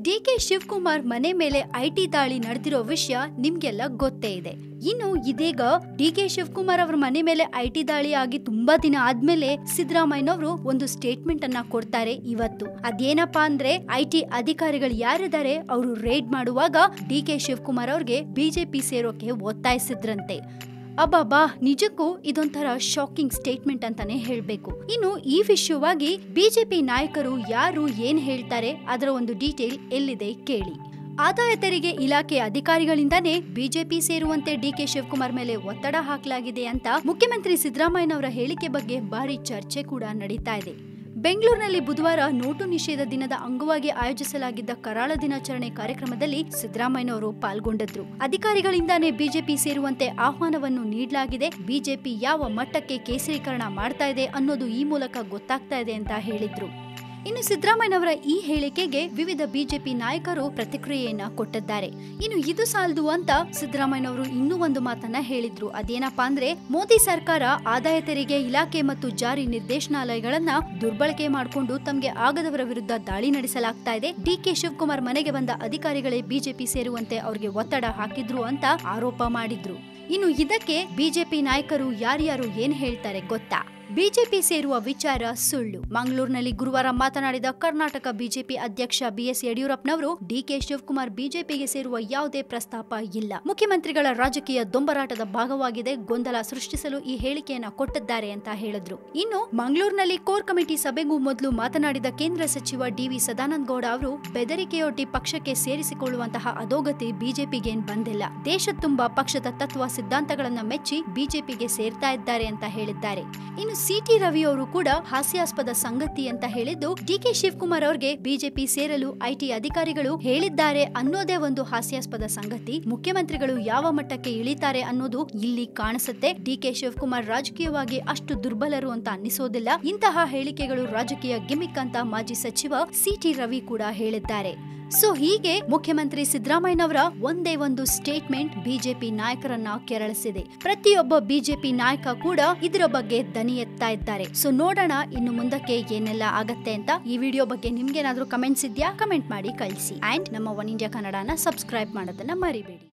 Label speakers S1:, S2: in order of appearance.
S1: DK Shivakumar ಮನೆ ಮೇಲೆ IT ದಾಳಿ ನಡೆದಿರೋ ವಿಷಯ ನಿಮ್ಗೆಲ್ಲ ಗೊತ್ತೇ ಇದೆ ಇನ್ನು ಇದೀಗ ಡಿಕೆ ಶಿವಕುಮಾರ್ ಅವರ ಮನೆ ಮೇಲೆ ಐಟಿ ದಾಳಿ ಆಗಿ ತುಂಬಾ ದಿನ ಆದ್ಮೇಲೆ ಸಿದ್ದರಾಮಯ್ಯನವರು ಒಂದು ಸ್ಟೇಟ್ಮೆಂಟ್ ಅನ್ನ ಕೊಡ್ತಾರೆ ಇವತ್ತು ಅದೇನಪ್ಪಾ ಅಂದ್ರೆ ಐಟಿ ಅಧಿಕಾರಿಗಳು ಯಾರಿದ್ದಾರೆ ಅವರು ರೇಡ್ ಮಾಡುವಾಗ ಡಿಕೆ ಶಿವಕುಮಾರ್ ಅವ್ರಿಗೆ ಬಿಜೆಪಿ ಸೇರೋಕೆ ಒತ್ತಾಯಿಸಿದ್ರಂತೆ ಅಬ್ಬಬ್ಬಾ ನಿಜಕ್ಕೂ ಇದೊಂಥರ ಶಾಕಿಂಗ್ ಸ್ಟೇಟ್ಮೆಂಟ್ ಅಂತಾನೆ ಹೇಳ್ಬೇಕು ಇನ್ನು ಈ ವಿಷಯವಾಗಿ ಬಿಜೆಪಿ ನಾಯಕರು ಯಾರು ಏನ್ ಹೇಳ್ತಾರೆ ಅದರ ಒಂದು ಡೀಟೇಲ್ ಎಲ್ಲಿದೆ ಕೇಳಿ ಆದಾಯ ತೆರಿಗೆ ಇಲಾಖೆ ಅಧಿಕಾರಿಗಳಿಂದಾನೇ ಬಿಜೆಪಿ ಸೇರುವಂತೆ ಡಿಕೆ ಶಿವಕುಮಾರ್ ಮೇಲೆ ಒತ್ತಡ ಹಾಕಲಾಗಿದೆ ಅಂತ ಮುಖ್ಯಮಂತ್ರಿ ಸಿದ್ದರಾಮಯ್ಯನವರ ಹೇಳಿಕೆ ಬಗ್ಗೆ ಭಾರಿ ಚರ್ಚೆ ಕೂಡ ನಡೀತಾ ಇದೆ ಬೆಂಗಳೂರಿನಲ್ಲಿ ಬುಧವಾರ ನೋಟು ನಿಷೇಧ ದಿನದ ಅಂಗವಾಗಿ ಆಯೋಜಿಸಲಾಗಿದ್ದ ಕರಾಳ ದಿನಾಚರಣೆ ಕಾರ್ಯಕ್ರಮದಲ್ಲಿ ಸಿದ್ದರಾಮಯ್ಯನವರು ಪಾಲ್ಗೊಂಡಿದ್ರು ಅಧಿಕಾರಿಗಳಿಂದಾನೇ ಬಿಜೆಪಿ ಸೇರುವಂತೆ ಆಹ್ವಾನವನ್ನು ನೀಡಲಾಗಿದೆ ಬಿಜೆಪಿ ಯಾವ ಮಟ್ಟಕ್ಕೆ ಕೇಸರೀಕರಣ ಮಾಡ್ತಾ ಇದೆ ಅನ್ನೋದು ಈ ಮೂಲಕ ಗೊತ್ತಾಗ್ತಾ ಇದೆ ಅಂತ ಹೇಳಿದ್ರು ಇನ್ನು ಸಿದ್ದರಾಮಯ್ಯನವರ ಈ ಹೇಳಿಕೆಗೆ ವಿವಿಧ ಬಿಜೆಪಿ ನಾಯಕರು ಪ್ರತಿಕ್ರಿಯೆಯನ್ನ ಕೊಟ್ಟಿದ್ದಾರೆ ಇನ್ನು ಇದು ಸಾಲದು ಅಂತ ಸಿದ್ದರಾಮಯ್ಯನವರು ಇನ್ನೂ ಒಂದು ಮಾತನ್ನ ಹೇಳಿದ್ರು ಅದೇನಪ್ಪಾ ಅಂದ್ರೆ ಮೋದಿ ಸರ್ಕಾರ ಆದಾಯ ತೆರಿಗೆ ಇಲಾಖೆ ಮತ್ತು ಜಾರಿ ನಿರ್ದೇಶನಾಲಯಗಳನ್ನ ದುರ್ಬಳಕೆ ಮಾಡಿಕೊಂಡು ತಮಗೆ ಆಗದವರ ವಿರುದ್ಧ ದಾಳಿ ನಡೆಸಲಾಗ್ತಾ ಇದೆ ಡಿಕೆ ಶಿವಕುಮಾರ್ ಮನೆಗೆ ಬಂದ ಅಧಿಕಾರಿಗಳೇ ಬಿಜೆಪಿ ಸೇರುವಂತೆ ಅವ್ರಿಗೆ ಒತ್ತಡ ಹಾಕಿದ್ರು ಅಂತ ಆರೋಪ ಮಾಡಿದ್ರು ಇನ್ನು ಇದಕ್ಕೆ ಬಿಜೆಪಿ ನಾಯಕರು ಯಾರ್ಯಾರು ಏನ್ ಹೇಳ್ತಾರೆ ಗೊತ್ತಾ ಬಿಜೆಪಿ ಸೇರುವ ವಿಚಾರ ಸುಳ್ಳು ಮಂಗಳೂರಿನಲ್ಲಿ ಗುರುವಾರ ಮಾತನಾಡಿದ ಕರ್ನಾಟಕ ಬಿಜೆಪಿ ಅಧ್ಯಕ್ಷ ಬಿಎಸ್ ಯಡಿಯೂರಪ್ಪನವರು ಡಿಕೆ ಶಿವಕುಮಾರ್ ಬಿಜೆಪಿಗೆ ಸೇರುವ ಯಾವುದೇ ಪ್ರಸ್ತಾಪ ಇಲ್ಲ ಮುಖ್ಯಮಂತ್ರಿಗಳ ರಾಜಕೀಯ ದೊಂಬರಾಟದ ಭಾಗವಾಗಿದೆ ಗೊಂದಲ ಸೃಷ್ಟಿಸಲು ಈ ಹೇಳಿಕೆಯನ್ನ ಕೊಟ್ಟಿದ್ದಾರೆ ಅಂತ ಹೇಳಿದ್ರು ಇನ್ನು ಮಂಗಳೂರಿನಲ್ಲಿ ಕೋರ್ ಕಮಿಟಿ ಸಭೆಗೂ ಮೊದಲು ಮಾತನಾಡಿದ ಕೇಂದ್ರ ಸಚಿವ ಡಿವಿ ಸದಾನಂದ ಗೌಡ ಅವರು ಬೆದರಿಕೆಯೊಡ್ಡಿ ಪಕ್ಷಕ್ಕೆ ಸೇರಿಸಿಕೊಳ್ಳುವಂತಹ ಅಧೋಗತಿ ಬಿಜೆಪಿಗೇನ್ ಬಂದಿಲ್ಲ ದೇಶ ತುಂಬಾ ಪಕ್ಷದ ತತ್ವ ಸಿದ್ಧಾಂತಗಳನ್ನ ಮೆಚ್ಚಿ ಬಿಜೆಪಿಗೆ ಸೇರ್ತಾ ಇದ್ದಾರೆ ಅಂತ ಹೇಳಿದ್ದಾರೆ ಇನ್ನು ಸಿಟಿ ರವಿ ಅವರು ಕೂಡ ಹಾಸ್ಯಾಸ್ಪದ ಸಂಗತಿ ಅಂತ ಹೇಳಿದ್ದು ಡಿಕೆ ಶಿವಕುಮಾರ್ ಅವ್ರಿಗೆ ಬಿಜೆಪಿ ಸೇರಲು ಐಟಿ ಅಧಿಕಾರಿಗಳು ಹೇಳಿದ್ದಾರೆ ಅನ್ನೋದೇ ಒಂದು ಹಾಸ್ಯಾಸ್ಪದ ಸಂಗತಿ ಮುಖ್ಯಮಂತ್ರಿಗಳು ಯಾವ ಮಟ್ಟಕ್ಕೆ ಇಳಿತಾರೆ ಅನ್ನೋದು ಇಲ್ಲಿ ಕಾಣಿಸುತ್ತೆ ಡಿಕೆ ಶಿವಕುಮಾರ್ ರಾಜಕೀಯವಾಗಿ ಅಷ್ಟು ದುರ್ಬಲರು ಅಂತ ಅನ್ನಿಸೋದಿಲ್ಲ ಇಂತಹ ಹೇಳಿಕೆಗಳು ರಾಜಕೀಯ ಗಿಮಿಕ್ ಅಂತ ಮಾಜಿ ಸಚಿವ ಸಿಟಿ ರವಿ ಕೂಡ ಹೇಳಿದ್ದಾರೆ ಸೊ ಹೀಗೆ ಮುಖ್ಯಮಂತ್ರಿ ಸಿದ್ದರಾಮಯ್ಯನವರ ಒಂದೇ ಒಂದು ಸ್ಟೇಟ್ಮೆಂಟ್ ಬಿಜೆಪಿ ನಾಯಕರನ್ನ ಕೆರಳಿಸಿದೆ ಪ್ರತಿಯೊಬ್ಬ ಬಿಜೆಪಿ ನಾಯಕ ಕೂಡ ಇದರ ಬಗ್ಗೆ ದನಿ ಎತ್ತಾ ಇದ್ದಾರೆ ಸೊ ನೋಡೋಣ ಇನ್ನು ಮುಂದಕ್ಕೆ ಏನೆಲ್ಲ ಆಗತ್ತೆ ಅಂತ ಈ ವಿಡಿಯೋ ಬಗ್ಗೆ ನಿಮ್ಗೇನಾದ್ರೂ ಕಮೆಂಟ್ಸ್ ಇದೆಯಾ ಕಮೆಂಟ್ ಮಾಡಿ ಕಳಿಸಿ ಅಂಡ್ ನಮ್ಮ ಒನ್ ಇಂಡಿಯಾ ಕನ್ನಡನ ಸಬ್ಸ್ಕ್ರೈಬ್ ಮಾಡೋದನ್ನ ಮರಿಬೇಡಿ